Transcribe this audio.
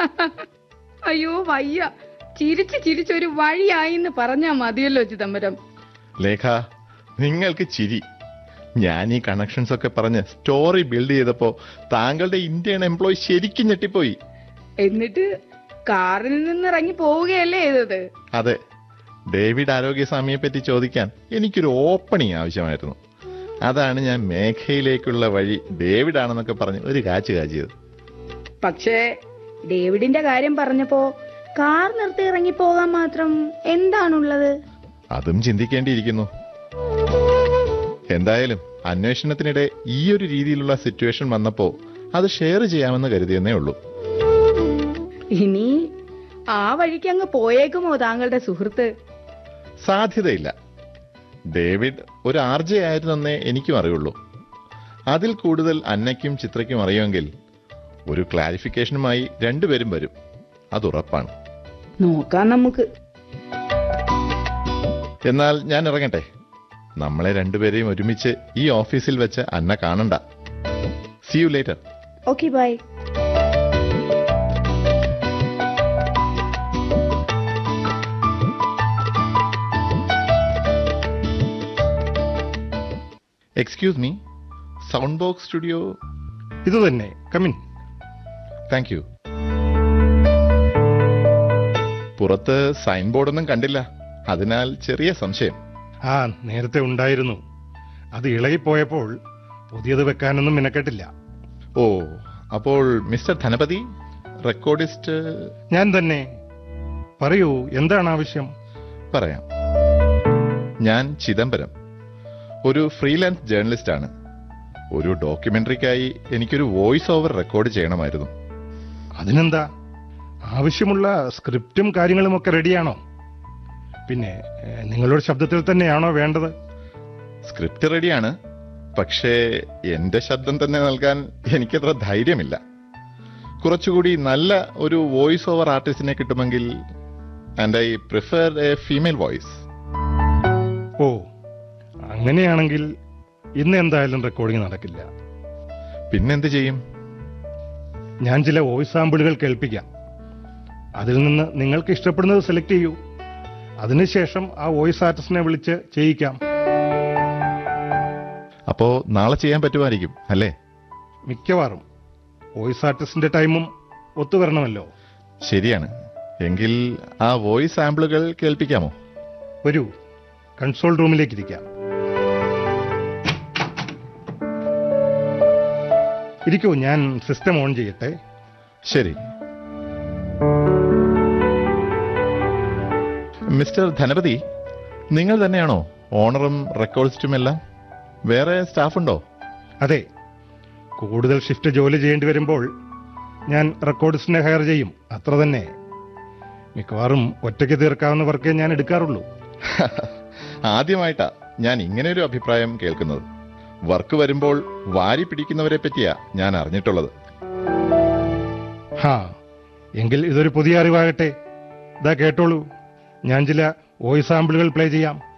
അയ്യോ വയ്യ ചിരിച്ച് ചിരിച്ചൊരു വഴിയായിന്ന് പറഞ്ഞാ മതിയല്ലോ ചിദംബരം ലേഖ നിങ്ങൾക്ക് ചിരി ഞാൻ ഈ കണക്ഷൻസ് ഒക്കെ പറഞ്ഞ് സ്റ്റോറി ബിൽഡ് ചെയ്തപ്പോ താങ്കളുടെ ഇന്ത്യൻ എംപ്ലോയി ശരിക്കും ഞെട്ടിപ്പോയി എന്നിട്ട് കാറിൽ നിന്ന് ഇറങ്ങി പോവുകയല്ലേ ചെയ്തത് അതെ ഡേവിഡ് ആരോഗ്യസ്വാമിയെ പറ്റി ചോദിക്കാൻ എനിക്കൊരു ഓപ്പണിംഗ് ആവശ്യമായിരുന്നു അതാണ് ഞാൻ മേഘയിലേക്കുള്ള വഴി ഡേവിഡ് ആണെന്നൊക്കെ പറഞ്ഞ് ഒരു കാച്ച് കാച്ചിയത് പക്ഷേ ഡേവിഡിന്റെ കാര്യം പറഞ്ഞപ്പോ കാർ നിർത്തി ഇറങ്ങി പോകാൻ മാത്രം എന്താണുള്ളത് അതും ചിന്തിക്കേണ്ടിയിരിക്കുന്നു എന്തായാലും അന്വേഷണത്തിനിടെ ഈ ഒരു രീതിയിലുള്ള സിറ്റുവേഷൻ വന്നപ്പോ അത് ഷെയർ ചെയ്യാമെന്ന് കരുതിയെന്നേ ഉള്ളൂ ഇനി ആ വഴിക്ക് അങ്ങ് പോയേക്കുമോ താങ്കളുടെ സുഹൃത്ത് സാധ്യതയില്ല ഡേവിഡ് ഒരു ആർജെ ആയിരുന്നെന്നേ എനിക്കും അറിയുള്ളൂ അതിൽ കൂടുതൽ അന്നയ്ക്കും ചിത്രയ്ക്കും അറിയുമെങ്കിൽ ഒരു ക്ലാരിഫിക്കേഷനുമായി രണ്ടുപേരും വരും അതുറപ്പാണ് നോക്കാം നമുക്ക് എന്നാൽ ഞാൻ ഇറങ്ങട്ടെ നമ്മളെ രണ്ടുപേരെയും ഒരുമിച്ച് ഈ ഓഫീസിൽ വെച്ച് അന്ന കാണണ്ട see you later okay bye excuse me sound box studio ഇത് തന്നെ കമിൻ താങ്ക് യു പുറത്ത് സൈൻ ബോർഡൊന്നും കണ്ടില്ല അതിനാൽ ചെറിയ സംശയം ആ നേരത്തെ ഉണ്ടായിരുന്നു അത് ഇളകിപ്പോയപ്പോൾ പുതിയത് വെക്കാനൊന്നും മിനക്കെട്ടില്ല ഓ അപ്പോൾ മിസ്റ്റർ ധനപതി റെക്കോർഡിസ്റ്റ് ഞാൻ തന്നെ പറയൂ എന്താണ് ആവശ്യം പറയാം ഞാൻ ചിദംബരം ഒരു ഫ്രീലാൻസ് ജേർണലിസ്റ്റ് ആണ് ഒരു ഡോക്യുമെന്ററിക്കായി എനിക്കൊരു വോയിസ് ഓവർ റെക്കോർഡ് ചെയ്യണമായിരുന്നു അതിനെന്താ ആവശ്യമുള്ള സ്ക്രിപ്റ്റും കാര്യങ്ങളുമൊക്കെ റെഡിയാണോ പിന്നെ ഏ, നിങ്ങളുടെ ശബ്ദത്തിൽ തന്നെയാണോ വേണ്ടത് സ്ക്രിപ്റ്റ് റെഡിയാണ് പക്ഷേ എന്റെ ശബ്ദം തന്നെ നൽകാൻ എനിക്കത്ര ധൈര്യമില്ല കുറച്ചുകൂടി നല്ല ഒരു വോയിസ് ഓവർ ആർട്ടിസ്റ്റിനെ കിട്ടുമെങ്കിൽ and I prefer a female voice ഓ അങ്ങനെയാണെങ്കിൽ ഇന്ന് എന്തായാലും റെക്കോർഡിംഗ് നടക്കില്ല പിന്നെന്ത് ചെയ്യും ഞാൻ ചില വോയിസ് സാമ്പിളുകൾ കേൾപ്പിക്കാം അതിൽ നിന്ന് നിങ്ങൾക്ക് ഇഷ്ടപ്പെടുന്നത് സെലക്ട് ചെയ്യൂ അതിനുശേഷം ആ വോയിസ് ആർട്ടിസ്റ്റിനെ വിളിച്ച് ചെയ്യിക്കാം അപ്പോ നാളെ ചെയ്യാൻ പറ്റുമായിരിക്കും അല്ലേ മിക്കവാറും വോയിസ് ആർട്ടിസ്റ്റിന്റെ ടൈമും ഒത്തുവരണമല്ലോ ശരിയാണ് എങ്കിൽ ആ വോയിസ് സാമ്പിളുകൾ കേൾപ്പിക്കാമോ വരൂ കൺസോൾ റൂമിലേക്ക് ഇരിക്കാം ഇരിക്കൂ ഞാൻ സിസ്റ്റം ഓൺ ചെയ്യട്ടെ ശരി മിസ്റ്റർ ധനപതി നിങ്ങൾ തന്നെയാണോ ഓണറും റെക്കോർഡ്സ്റ്റും എല്ലാം വേറെ സ്റ്റാഫ് ഉണ്ടോ അതെ കൂടുതൽ ഷിഫ്റ്റ് ജോലി ചെയ്യേണ്ടി വരുമ്പോൾ ഞാൻ റെക്കോർഡിസ്റ്റിനെ ഹയർ ചെയ്യും അത്ര തന്നെ മിക്കവാറും ഒറ്റയ്ക്ക് തീർക്കാവുന്ന വർക്കേ ഞാൻ എടുക്കാറുള്ളൂ ആദ്യമായിട്ടാ ഞാൻ ഇങ്ങനെ ഒരു അഭിപ്രായം കേൾക്കുന്നത് വർക്ക് വരുമ്പോൾ വാരി പിടിക്കുന്നവരെ പറ്റിയാ ഞാൻ അറിഞ്ഞിട്ടുള്ളത് ഹാ എങ്കിൽ ഇതൊരു പുതിയ അറിവാകട്ടെ ഇതാ കേട്ടോളൂ ഞാൻ ചില വോയിസ് സാമ്പിളുകൾ പ്ലേ ചെയ്യാം